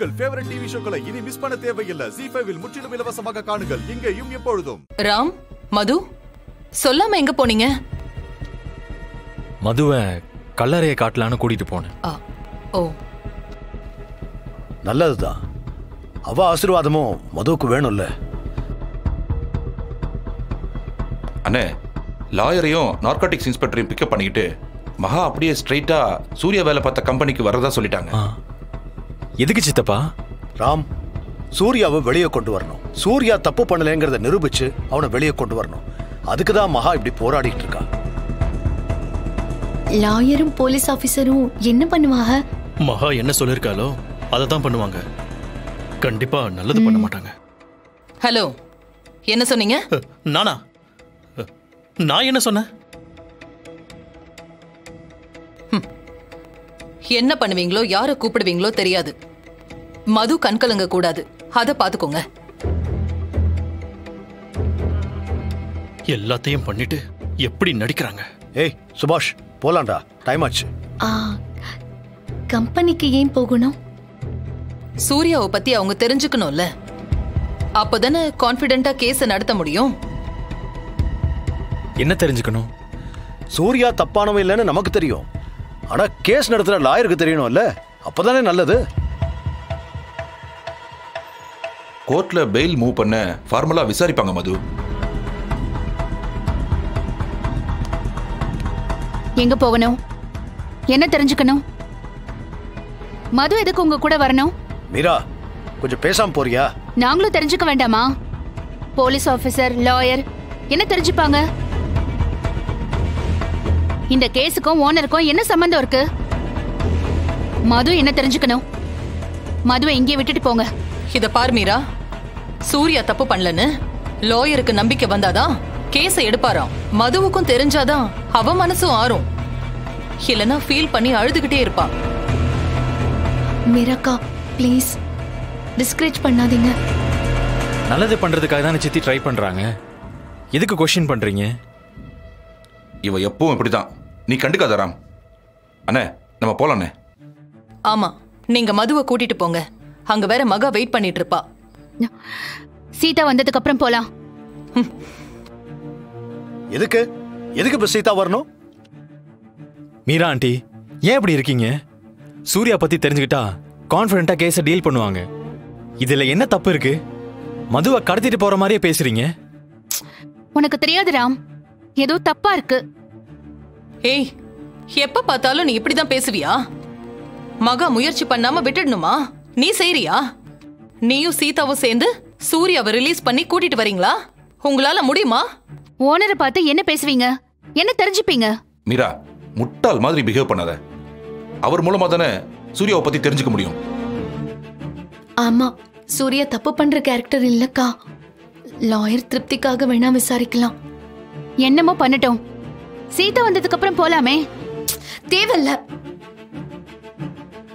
உங்கள் favourite TV ஷோக்களை இனி miss பண்ண தேவையில்லை ஜி ஃபைவில் முற்றிலும் இலவசமாக காணுங்கள் இங்கேயும் எப்பொழுதும் ராம் மது சொல்லாம எங்க போனீங்க மதுவை கல்லறையை காட்டலான்னு கூட்டிட்டு போனேன் ஆ, ஓ நல்லதுதான் அவ ஆசீர்வாதமும் மதுவுக்கு வேணும்ல அண்ணே லாயரையும் நார்காட்டிக்ஸ் இன்ஸ்பெக்டரையும் பிக்கப் பண்ணிக்கிட்டு மகா அப்படியே ஸ்ட்ரைட்டா சூர்யா வேலை பார்த்த கம்பெனிக்கு வரதா சொல்லிட்டாங்க ஆ. எதுக்கு சித்தப்பா ராம் சூர்யாவை வெளியே கொண்டு வரணும் சூர்யா தப்பு பண்ணலைங்கிறத நிரூபிச்சு அவனை வெளியே கொண்டு வரணும் அதுக்கு தான் மகா இப்படி போராடிட்டு இருக்கா லாயரும் போலீஸ் ஆபீசரும் என்ன பண்ணுவாங்க மகா என்ன சொல்லிருக்காளோ அதை தான் பண்ணுவாங்க கண்டிப்பா நல்லது பண்ண மாட்டாங்க ஹலோ என்ன சொன்னீங்க அ, நானா அ, நான் என்ன சொன்னேன் என்ன பண்ணுவீங்களோ யார கூப்பிடுவீங்களோ தெரியாது மது கண்கலங்க கூடாது அத பாத்துக்கோங்க எல்லாத்தையும் பண்ணிட்டு எப்படி நடிக்கிறாங்க ஏய் சுபாஷ் போலாம்டா டைம் ஆச்சு ஆ, கம்பெனிக்கு ஏன் போகணும் சூர்யாவை பத்தி அவங்க தெரிஞ்சுக்கணும்ல அப்பதானே கான்பிடென்ட்டா கேஸ் நடத்த முடியும் என்ன தெரிஞ்சுக்கணும் சூர்யா தப்பானவன் இல்லைன்னு நமக்கு தெரியும் ஆனா கேஸ் நடத்துற லாயருக்கு தெரியணும்ல அப்பதானே நல்லது கோர்ட்ல பெயில் மூவ் பண்ண ஃபார்மலா விசாரிப்பாங்க மது எங்க போகணும் என்ன தெரிஞ்சுக்கணும் மது எதுக்கு உங்க கூட வரணும் மீரா கொஞ்சம் பேசாம போறியா நாங்களும் தெரிஞ்சுக்க வேண்டாமா போலீஸ் ஆபீசர் லாயர் என்ன தெரிஞ்சுப்பாங்க இந்த கேஸுக்கும் ஓனருக்கும் என்ன சம்பந்தம் இருக்கு மது என்ன தெரிஞ்சுக்கணும் மதுவை இங்கே விட்டுட்டு போங்க இத பார் மீரா சூர்யா தப்பு பண்ணலன்னு லாயருக்கு நம்பிக்கை வந்தாதான் கேஸ எடுப்பாராம் மதுவுக்கும் தெரிஞ்சாதான் அவ மனசும் ஆறும் இல்லனா ஃபீல் பண்ணி அழுதுகிட்டே இருப்பா மீராக்கா ப்ளீஸ் டிஸ்கரேஜ் பண்ணாதீங்க நல்லது பண்றதுக்காக தானே சித்தி ட்ரை பண்றாங்க எதுக்கு கொஸ்டின் பண்றீங்க இவ எப்பவும் இப்படிதான் நீ கண்டுக்காத ராம் அண்ணே நம்ம போலாம் அண்ணே ஆமா நீங்க மதுவை கூட்டிட்டு போங்க அங்க வேற மகா வெயிட் பண்ணிட்டு இருப்பா சீதா வந்ததுக்கு அப்புறம் போலாம் எதுக்கு எதுக்கு இப்ப சீதா வரணும் மீரா ஆண்டி ஏன் இப்படி இருக்கீங்க சூர்யா பத்தி தெரிஞ்சுக்கிட்டா கான்ஃபிடென்ட்டா கேஸை டீல் பண்ணுவாங்க இதுல என்ன தப்பு இருக்கு மதுவை கடத்திட்டு போற மாதிரியே பேசுறீங்க உனக்கு தெரியாது ராம் ஏதோ தப்பா இருக்கு ஏய் எப்ப பார்த்தாலும் நீ இப்படிதான் பேசுவியா மகா முயற்சி பண்ணாம விட்டுடணுமா நீ செய்றியா நீயும் சீதாவும் சேர்ந்து சூர்யாவை ரிலீஸ் பண்ணி கூட்டிட்டு வரீங்களா உங்களால முடியுமா ஓனரை பார்த்து என்ன பேசுவீங்க என்ன தெரிஞ்சுப்பீங்க மீரா முட்டாள் மாதிரி பிஹேவ் பண்ணாத அவர் மூலமா தானே சூர்யாவை பத்தி தெரிஞ்சுக்க முடியும் ஆமா சூர்யா தப்பு பண்ற கேரக்டர் இல்லக்கா லாயர் திருப்திக்காக வேணா விசாரிக்கலாம் என்னமோ பண்ணட்டும் சீதா வந்ததுக்கு அப்புறம் போலாமே தேவையில்ல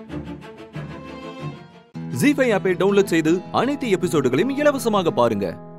ஜி ஃபைவ் ஆப்பை டவுன்லோட் செய்து அனைத்து எபிசோடுகளையும் இலவசமாக பாருங்க